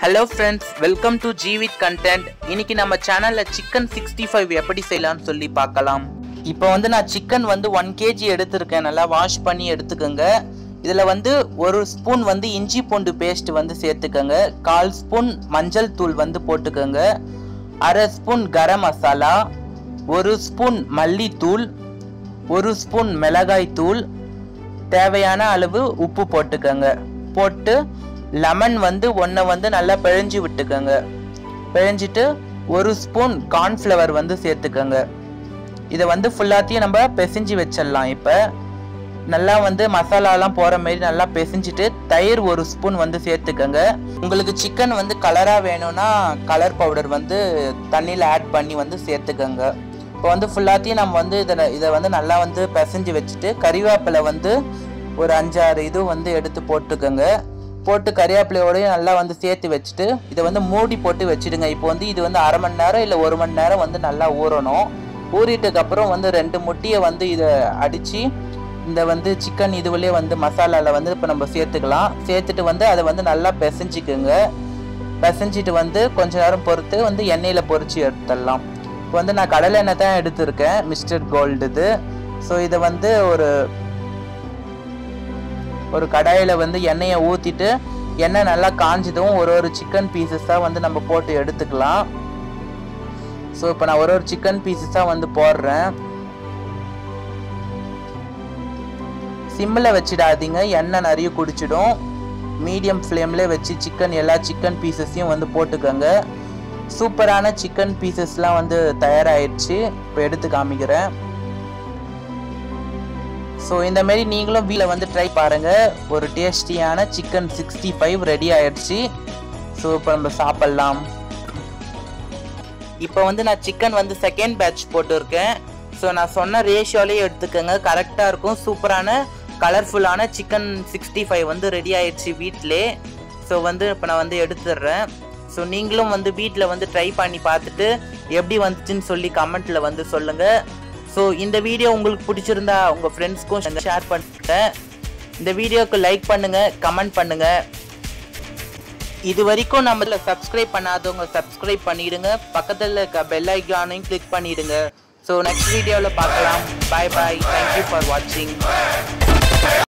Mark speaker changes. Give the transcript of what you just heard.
Speaker 1: hello friends welcome to Jeevith content இன்னைக்கு நம்ம சேனலில் சிக்கன் சிக்ஸ்டி ஃபைவ் எப்படி செய்யலாம்னு சொல்லி பார்க்கலாம் இப்போ வந்து நான் சிக்கன் வந்து ஒன் கேஜி எடுத்திருக்கேன் நல்லா வாஷ் பண்ணி எடுத்துக்கோங்க இதில் வந்து ஒரு ஸ்பூன் வந்து இஞ்சி பூண்டு பேஸ்ட் வந்து சேர்த்துக்கோங்க கால் ஸ்பூன் மஞ்சள் தூள் வந்து போட்டுக்கோங்க அரை ஸ்பூன் கரம் மசாலா ஒரு ஸ்பூன் மல்லித்தூள் ஒரு ஸ்பூன் மிளகாய் தூள் தேவையான அளவு உப்பு போட்டுக்கோங்க போட்டு லெமன் வந்து ஒன்றை வந்து நல்லா பிழிஞ்சு விட்டுக்கோங்க பிழிஞ்சிட்டு ஒரு ஸ்பூன் கார்ன்ஃப்ளவர் வந்து சேர்த்துக்கோங்க இதை வந்து ஃபுல்லாத்தையும் நம்ம பிசைஞ்சு வச்சிடலாம் இப்போ நல்லா வந்து மசாலாலாம் போகிற மாதிரி நல்லா பிசைஞ்சிட்டு தயிர் ஒரு ஸ்பூன் வந்து சேர்த்துக்கோங்க உங்களுக்கு சிக்கன் வந்து கலராக வேணும்னா கலர் பவுடர் வந்து தண்ணியில் ஆட் பண்ணி வந்து சேர்த்துக்கோங்க இப்போ வந்து ஃபுல்லாத்தையும் நம்ம வந்து இதை இதை வந்து நல்லா வந்து பிசைஞ்சு வச்சுட்டு கறிவேப்பிலை வந்து ஒரு அஞ்சாறு இது வந்து எடுத்து போட்டுக்கோங்க போட்டு கறிவேப்பிலையோடய நல்லா வந்து சேர்த்து வச்சுட்டு இதை வந்து மூடி போட்டு வச்சுடுங்க இப்போ வந்து இது வந்து அரை மணி நேரம் இல்லை ஒரு மணி நேரம் வந்து நல்லா ஊறணும் ஊறிட்டதுக்கப்புறம் வந்து ரெண்டு முட்டியை வந்து இதை அடித்து இந்த வந்து சிக்கன் இதுவிலே வந்து மசாலாவில் வந்து இப்போ நம்ம சேர்த்துக்கலாம் சேர்த்துட்டு வந்து அதை வந்து நல்லா பிசைஞ்சிக்குங்க பிசைஞ்சிட்டு வந்து கொஞ்ச நேரம் பொறுத்து வந்து எண்ணெயில் பொரிச்சு எடுத்துடலாம் இப்போ வந்து நான் கடலை எண்ணெய் தான் எடுத்திருக்கேன் மிஸ்டர் கோல்டு இது ஸோ இதை வந்து ஒரு ஒரு கடாயில் வந்து எண்ணெயை ஊற்றிட்டு எண்ணெய் நல்லா காஞ்சதும் ஒரு ஒரு சிக்கன் பீசஸாக வந்து நம்ம போட்டு எடுத்துக்கலாம் ஸோ இப்போ நான் ஒரு ஒரு சிக்கன் பீசஸாக வந்து போடுறேன் சிம்மில் வச்சிடாதீங்க எண்ணெய் நிறைய குடிச்சிடும் மீடியம் ஃப்ளேமில் வச்சு சிக்கன் எல்லா சிக்கன் பீசஸையும் வந்து போட்டுக்கோங்க சூப்பரான சிக்கன் பீசஸ்லாம் வந்து தயாராகிடுச்சு இப்போ எடுத்து காமிக்கிறேன் ஸோ இந்த மாதிரி நீங்களும் வீட்டில் வந்து ட்ரை பாருங்கள் ஒரு டேஸ்டியான சிக்கன் சிக்ஸ்டி ஃபைவ் ரெடி ஆயிடுச்சு ஸோ இப்போ நம்ம சாப்பிட்லாம் இப்போ வந்து நான் சிக்கன் வந்து செகண்ட் பேட்ச் போட்டிருக்கேன் ஸோ நான் சொன்ன ரேஷியோலேயே எடுத்துக்கோங்க கரெக்டாக இருக்கும் சூப்பரான கலர்ஃபுல்லான சிக்கன் சிக்ஸ்டி ஃபைவ் வந்து ரெடி ஆயிடுச்சு வீட்டிலே ஸோ வந்து இப்போ நான் வந்து எடுத்துடுறேன் ஸோ நீங்களும் வந்து வீட்டில் வந்து ட்ரை பண்ணி பார்த்துட்டு எப்படி வந்துச்சுன்னு சொல்லி கமெண்ட்டில் வந்து சொல்லுங்கள் ஸோ இந்த வீடியோ உங்களுக்கு பிடிச்சிருந்தா உங்கள் ஃப்ரெண்ட்ஸ்க்கும் ஷேர் பண்ணுங்க இந்த வீடியோக்கு லைக் பண்ணுங்கள் கமெண்ட் பண்ணுங்கள் இது வரைக்கும் நம்மள சப்ஸ்கிரைப் பண்ணாதவங்க சப்ஸ்கிரைப் பண்ணிடுங்க பக்கத்தில் இருக்க பெல் ஐக்கானையும் கிளிக் பண்ணிடுங்க ஸோ நெக்ஸ்ட் வீடியோவில் பார்க்கலாம் பாய் பாய் தேங்க்யூ ஃபார் வாட்சிங்